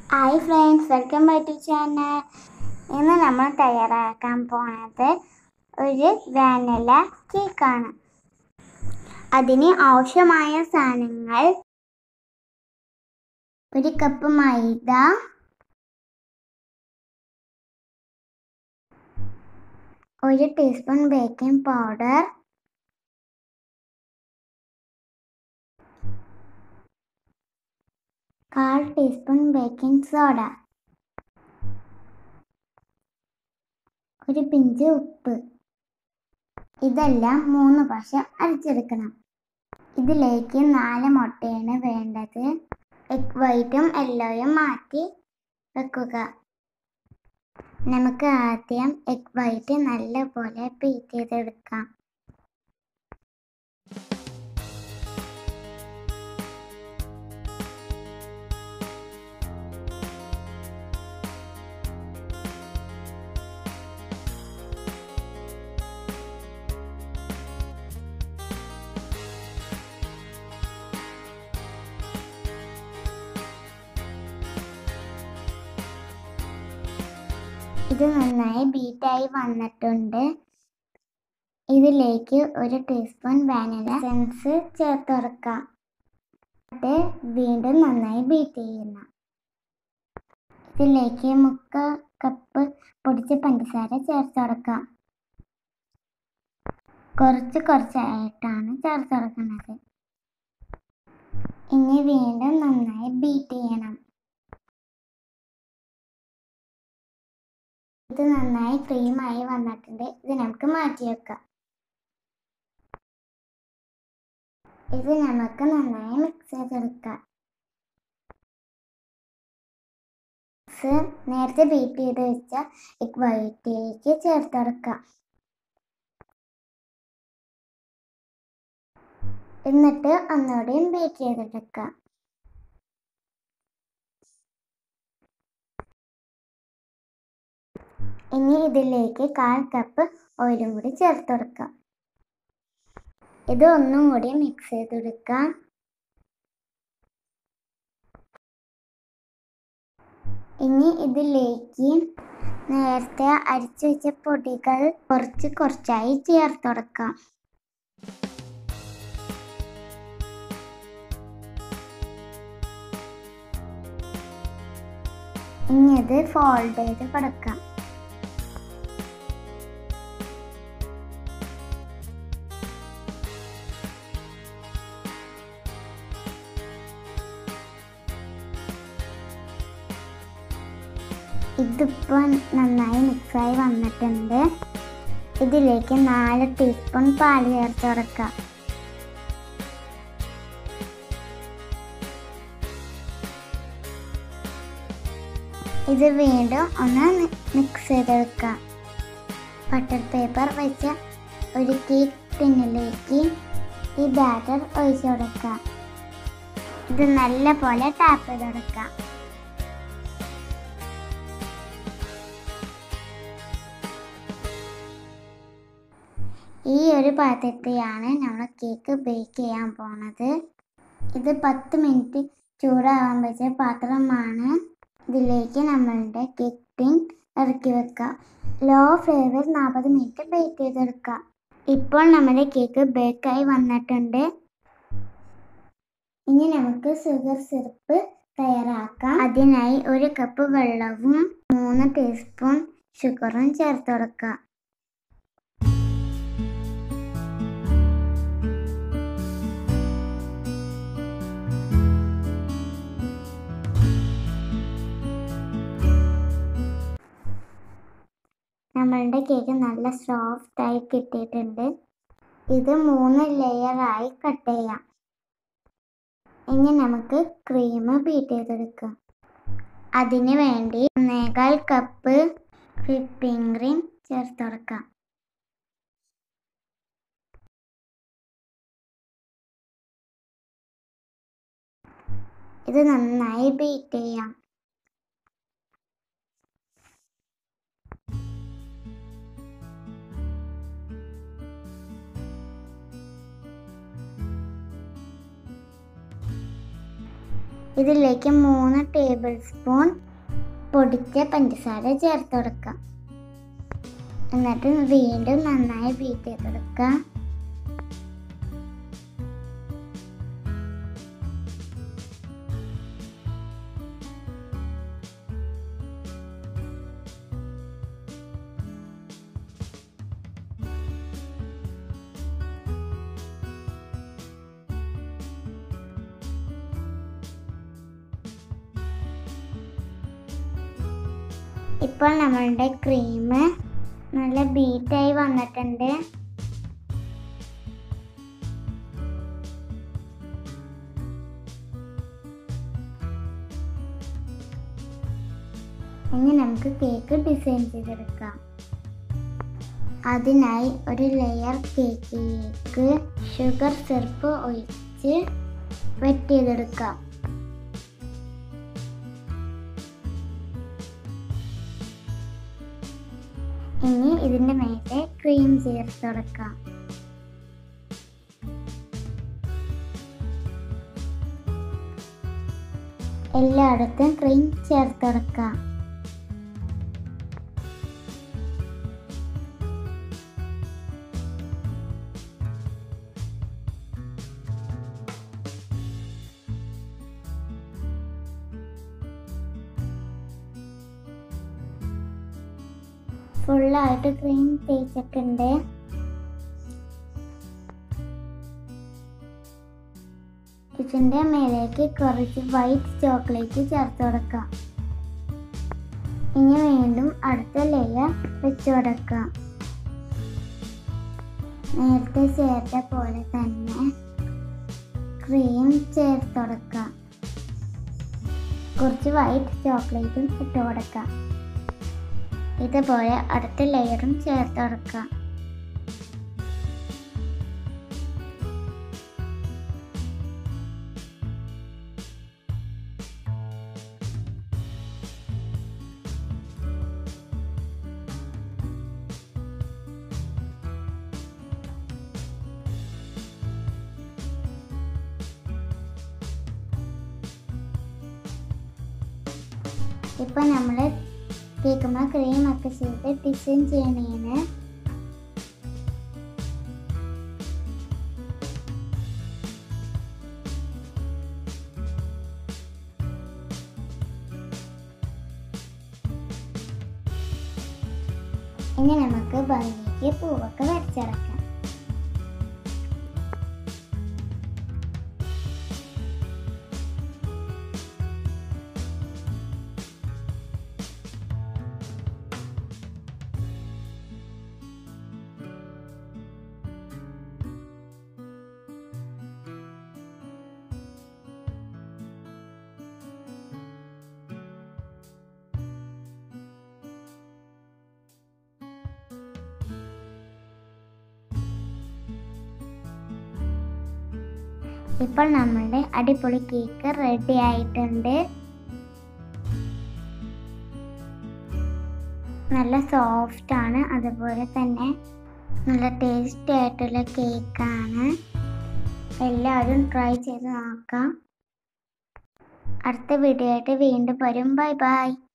hi friends welcome back to channel ഇന്ന് നമ്മൾ തയ്യാറാക്കാൻ പോണത് ഒരു വാനില കേക്കാണ് അതിന് ആവശ്യമായ സാധനങ്ങൾ ഒരു കപ്പ് മൈദ ഒരു ടീസ്പൂൺ ബേക്കിംഗ് പൗഡർ കാൽ ടീസ്പൂൺ ബേക്കിംഗ് സോഡ ഒരു പിഞ്ച് ഉപ്പ് ഇതെല്ലാം മൂന്ന് പ്രാവശ്യം അരച്ചെടുക്കണം ഇതിലേക്ക് നാല് മുട്ടയാണ് വേണ്ടത് എഗ് വൈറ്റും യെല്ലോയും മാറ്റി വെക്കുക നമുക്ക് ആദ്യം എഗ് വൈറ്റ് നല്ലപോലെ ബീറ്റ് ചെയ്തെടുക്കാം ഇത് നന്നായി ബീറ്റായി വന്നിട്ടുണ്ട് ഇതിലേക്ക് ഒരു ടീസ്പൂൺ വാനില എസൻസ് ചേർത്ത് കൊടുക്കാം എന്നിട്ട് വീണ്ടും നന്നായി ബീറ്റ് ചെയ്യുന്ന ഇതിലേക്ക് മുക്ക കപ്പ് പൊടിച്ച പഞ്ചസാര ചേർത്ത് കൊടുക്കാം കുറച്ച് കുറച്ചായിട്ടാണ് ചേർത്ത് കൊടുക്കുന്നത് ഇനി വീണ്ടും നന്നായി ബീറ്റ് ചെയ്യണം ഇത് നന്നായി ക്രീമായി വന്നിട്ടുണ്ട് ഇത് നമുക്ക് മാറ്റി വെക്കാം ഇത് നമുക്ക് നന്നായി മിക്സ് ചെയ്തെടുക്കാം മിക്സ് നേരത്തെ ബീറ്റ് ചെയ്ത് വെച്ച എഗ് വൈറ്റിലേക്ക് ചേർത്തെടുക്കാം എന്നിട്ട് ഒന്നുകൂടിയും ബീറ്റ് ചെയ്തെടുക്കാം ഇനി ഇതിലേക്ക് കാൽ കപ്പ് ഓയിലും കൂടി ചേർത്ത് കൊടുക്കാം ഇത് ഒന്നും കൂടി മിക്സ് ചെയ്തെടുക്കാം ഇനി ഇതിലേക്ക് നേരത്തെ അരിച്ചു വെച്ച പൊടികൾ കുറച്ച് കുറച്ചായി ചേർത്ത് കൊടുക്കാം ഇനി ഇത് ഫോൾഡ് ചെയ്ത് കൊടുക്കാം ഇതിപ്പോൾ നന്നായി മിക്സായി വന്നിട്ടുണ്ട് ഇതിലേക്ക് നാല് ടീസ്പൂൺ പാല് ചേർത്ത് കൊടുക്കാം ഇത് വീണ്ടും ഒന്ന് മിക്സ് ചെയ്തെടുക്കാം ബട്ടർ പേപ്പർ വെച്ച ഒരു കേക്ക് ടിന്നിലേക്ക് ഈ ബാറ്റർ ഒഴിച്ചു കൊടുക്കാം ഇത് നല്ല പോലെ ടാപ്പ് ചെയ്ത് കൊടുക്കാം ഈ ഒരു പാത്രത്തെയാണ് നമ്മൾ കേക്ക് ബേക്ക് ചെയ്യാൻ പോണത് ഇത് പത്ത് മിനിറ്റ് ചൂടാകാൻ വെച്ച പാത്രമാണ് ഇതിലേക്ക് നമ്മളുടെ കേക്ക് ടിൻ ഇറക്കി വെക്കാം ലോ ഫ്ലേവർ നാൽപ്പത് മിനിറ്റ് ബേക്ക് ചെയ്തെടുക്കാം ഇപ്പോൾ നമ്മുടെ കേക്ക് ബേക്കായി വന്നിട്ടുണ്ട് ഇനി നമുക്ക് ഷുഗർ സിറപ്പ് തയ്യാറാക്കാം അതിനായി ഒരു കപ്പ് വെള്ളവും മൂന്ന് ടീസ്പൂൺ ഷുഗറും ചേർത്ത് കൊടുക്കാം നമ്മളുടെ കേക്ക് നല്ല സോഫ്റ്റ് ആയി കിട്ടിയിട്ടുണ്ട് ഇത് മൂന്ന് ലെയറായി കട്ട് ചെയ്യാം ഇനി നമുക്ക് ക്രീം ബീറ്റ് ചെയ്തെടുക്കാം അതിന് വേണ്ടി ഒന്നേകാൽ കപ്പ് വിപ്പിംഗ് ക്രീം ചേർത്ത് കൊടുക്കാം ഇത് നന്നായി ബീറ്റ് ചെയ്യാം ഇതിലേക്ക് മൂന്ന് ടേബിൾ സ്പൂൺ പൊടിച്ച പഞ്ചസാര ചേർത്ത് കൊടുക്കാം എന്നിട്ട് വീണ്ടും നന്നായി ബീറ്റ് ചെയ്തെടുക്കാം ഇപ്പോൾ നമ്മളുടെ ക്രീം നല്ല ബീറ്റായി വന്നിട്ടുണ്ട് ഇനി നമുക്ക് കേക്ക് ഡിസൈൻ ചെയ്തെടുക്കാം അതിനായി ഒരു ലെയർ കേക്കിലേക്ക് ഷുഗർ സിറപ്പ് ഒഴിച്ച് വെറ്റ് ചെയ്തെടുക്കാം ഇനി ഇതിന്റെ മേലെ ക്രീം ചേർത്ത് കൊടുക്കാം എല്ലായിടത്തും ക്രീം ചേർത്ത് കൊടുക്കാം ഫുള്ളായിട്ട് ക്രീം തേച്ചിട്ടുണ്ട് ഇതിൻ്റെ മേലേക്ക് കുറച്ച് വൈറ്റ് ചോക്ലേറ്റ് ചേർത്ത് കൊടുക്കാം ഇനി വീണ്ടും അടുത്ത ലെയർ വെച്ച് കൊടുക്കാം നേരത്തെ ചേർത്ത പോലെ തന്നെ ക്രീം ചേർത്ത് കൊടുക്കാം കുറച്ച് വൈറ്റ് ചോക്ലേറ്റും ഇട്ട് കൊടുക്കാം ഇതുപോലെ അടുത്ത ലെയറും ചേർത്ത് കൊടുക്കാം ഇപ്പൊ നമ്മൾ കേക്കുമ്പോൾ ക്രീം ഒക്കെ ചെയ്ത് ഡിസൈൻ ചെയ്യണേന് ഇനി നമുക്ക് ഭംഗിക്ക് പൂവൊക്കെ വരച്ചിറക്കാം ഇപ്പോൾ നമ്മളുടെ അടിപൊളി കേക്ക് റെഡി ആയിട്ടുണ്ട് നല്ല സോഫ്റ്റ് ആണ് അതുപോലെ തന്നെ നല്ല ടേസ്റ്റി ആയിട്ടുള്ള കേക്കാണ് എല്ലാവരും ട്രൈ ചെയ്ത് നോക്കാം അടുത്ത വീഡിയോ ആയിട്ട് വീണ്ടും വരും ബൈ ബൈ